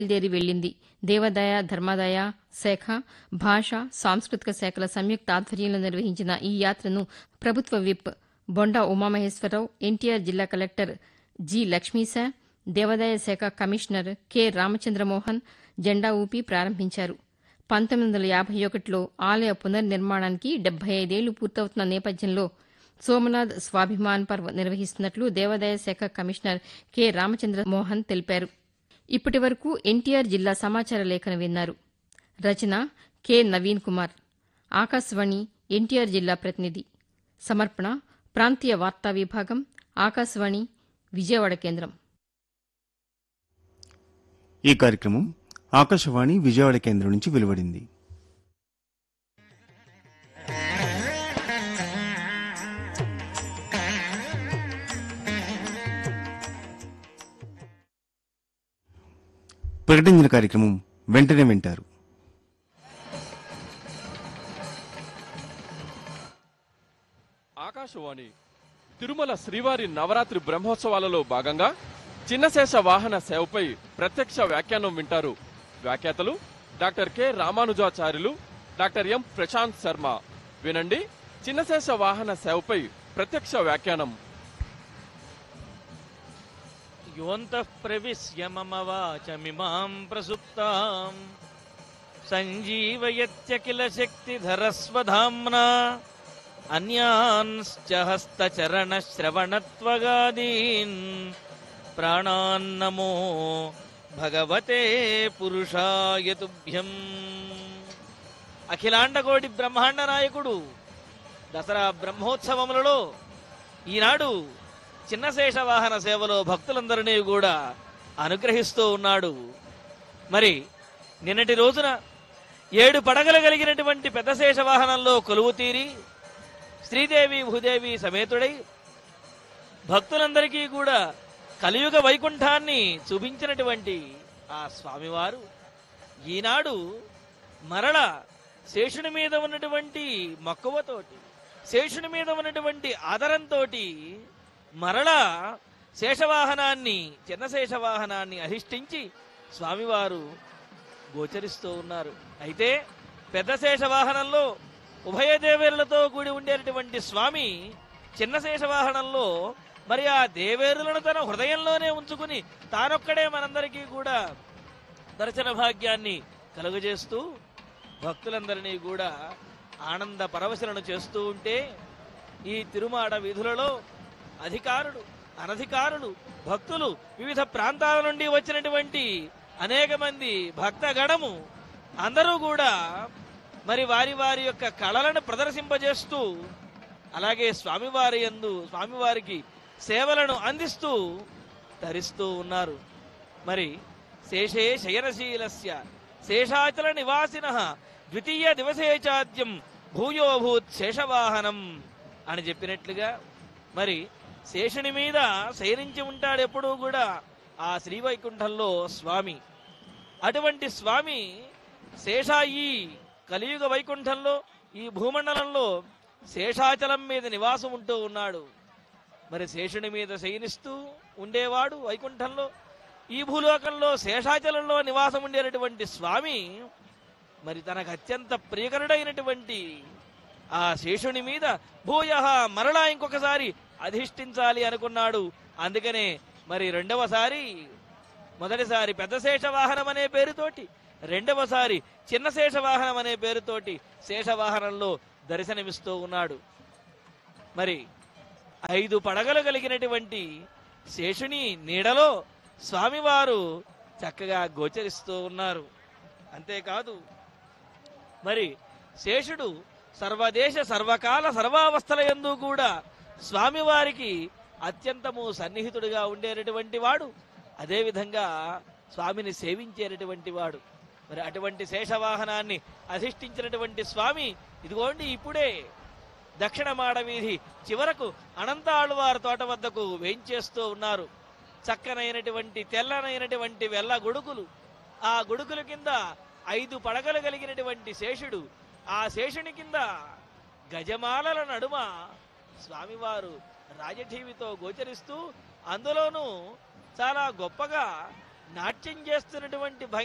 బయలుదేరి వెళ్లింది దేవాదాయ ధర్మాదాయ శాఖ భాష సాంస్కృతిక శాఖల సంయుక్త ఆధ్వర్యంలో నిర్వహించిన ఈ యాత్రను ప్రభుత్వ విప్ బొండా ఉమామహేశ్వరరావు ఎన్టీఆర్ జిల్లా కలెక్టర్ జి లక్ష్మీశా దేవాదాయ శాఖ కమిషనర్ కె రామచంద్రమోహన్ జెండా ఊపి ప్రారంభించారు పంతొమ్మిది వందల యాభై ఒకటిలో ఆలయ పునర్నిర్మాణానికి డెబ్బై ఐదేళ్లు పూర్తవుతున్న నేపథ్యంలో సోమనాథ్ స్వాభిమాన్ పర్వ్ నిర్వహిస్తున్నట్లు దేవాదాయ శాఖ కమిషనర్ కె రామచంద్ర మోహన్ తెలిపారు ఇప్పటి వరకు ఎన్టీఆర్ జిల్లా సమాచార లేఖను విన్నారు రచన కె నవీన్ కుమార్ ఆకాశవాణి ఎన్టీఆర్ జిల్లా ప్రతినిధి సమర్పణ ప్రాంతీయ వార్తా విభాగం ఆకాశవాణి విజయవాడ కేంద్రం ఈ కార్యక్రమం ఆకాశవాణి విజయవాడ కేంద్రం నుంచి వెలువడింది ప్రకటించిన కార్యక్రమం వెంటనే వింటారు ఆకాశవాణి తిరుమల శ్రీవారి నవరాత్రి బ్రహ్మోత్సవాలలో భాగంగా చిన్నశేష వాహన సేవపై ప్రత్యక్ష వ్యాఖ్యానం వింటారు వ్యాఖ్యాతలు doctor K Ramanujacharyulu doctor M Prashant Sharma వినండి చిన్నశేష వాహన సేవపై ప్రత్యక్ష వ్యాఖ్యానం యోంతః ప్రవిశ్య మమ వాచమిమాం ప్రసుప్తాం సంజీవయత్య కిల శక్తిధరస్వధామ్నా అన్యాన్శ్చ హస్తచరణశ్రవణత్వగాదీన్ ప్రాణాన్నమో భగవతే పురుషాయ తుభ్యం అఖిలాండకోటి బ్రహ్మాండ నాయకుడు దసరా బ్రహ్మోత్సవములలో ఈనాడు చిన్నశేష వాహన సేవలో భక్తులందరినీ కూడా అనుగ్రహిస్తూ ఉన్నాడు మరి నిన్నటి రోజున ఏడు పడగలు కలిగినటువంటి పెద్ద శేష వాహనంలో కొలువు తీరి శ్రీదేవి భూదేవి సమేతుడై భక్తులందరికీ కూడా కలియుగ వైకుంఠాన్ని చూపించినటువంటి ఆ స్వామివారు ఈనాడు మరల శేషుని మీద ఉన్నటువంటి మక్కువతోటి శేషుని మీద ఉన్నటువంటి ఆదరంతోటి మరలా శేషవాహనాన్ని చిన్న శేషవాహనాన్ని అధిష్ఠించి స్వామివారు గోచరిస్తూ ఉన్నారు అయితే పెద్ద శేషవాహనంలో ఉభయ దేవేరులతో కూడి ఉండేటటువంటి స్వామి చిన్న శేషవాహనంలో మరి ఆ దేవేరులను తన హృదయంలోనే ఉంచుకుని తానొక్కడే మనందరికీ కూడా దర్శన భాగ్యాన్ని కలుగజేస్తూ భక్తులందరినీ కూడా ఆనంద పరవశలను చేస్తూ ఉంటే ఈ తిరుమాడ వీధులలో అధికారులు అనధికారులు భక్తులు వివిధ ప్రాంతాల నుండి వచ్చినటువంటి అనేక మంది భక్తగణము అందరూ కూడా మరి వారి వారి యొక్క కళలను ప్రదర్శింపజేస్తూ అలాగే స్వామివారి యందు స్వామివారికి సేవలను అందిస్తూ ధరిస్తూ ఉన్నారు మరి శేషే శయనశీలస్య శేషాచల నివాసిన ద్వితీయ దివసేచాద్యం భూయోభూత్ శేషవాహనం అని చెప్పినట్లుగా మరి శేషుని మీద శయనించి ఉంటాడు ఎప్పుడూ కూడా ఆ శ్రీవైకుంఠంలో స్వామి అటువంటి స్వామి శేషాయి కలియుగ వైకుంఠంలో ఈ భూమండలంలో శేషాచలం మీద నివాసం ఉంటూ ఉన్నాడు మరి శేషుని మీద శయనిస్తూ ఉండేవాడు వైకుంఠంలో ఈ భూలోకంలో శేషాచలంలో నివాసం ఉండేటటువంటి స్వామి మరి తనకు అత్యంత ప్రియకరుడైనటువంటి ఆ శేషుని మీద భూయ మరలా ఇంకొకసారి అధిష్ఠించాలి అనుకున్నాడు అందుకనే మరి రెండవసారి మొదటిసారి పెద్ద శేష వాహనం అనే పేరుతోటి రెండవసారి చిన్న శేష వాహనం అనే పేరుతోటి శేషవాహనంలో దర్శనమిస్తూ ఉన్నాడు మరి ఐదు పడగలు కలిగినటువంటి శేషుని నీడలో స్వామివారు చక్కగా గోచరిస్తూ ఉన్నారు అంతేకాదు మరి శేషుడు సర్వదేశ సర్వకాల సర్వావస్థల యందు కూడా స్వామివారికి అత్యంతము సన్నిహితుడిగా ఉండేటటువంటి వాడు అదేవిధంగా స్వామిని సేవించేటటువంటి వాడు మరి అటువంటి శేషవాహనాన్ని అధిష్ఠించినటువంటి స్వామి ఇదిగోండి ఇప్పుడే దక్షిణ మాడ వీధి చివరకు అనంతాళ్వారి తోట వద్దకు వేయించేస్తూ ఉన్నారు చక్కనైనటువంటి తెల్లనైనటువంటి వెల్ల గొడుగులు ఆ గొడుగుల కింద ఐదు పడగలు కలిగినటువంటి శేషుడు ఆ శేషుని కింద గజమాలల నడుమ స్వామివారు రాజఠీవితో గోచరిస్తూ అందులోనూ చాలా గొప్పగా నాట్యం చేస్తున్నటువంటి భంగి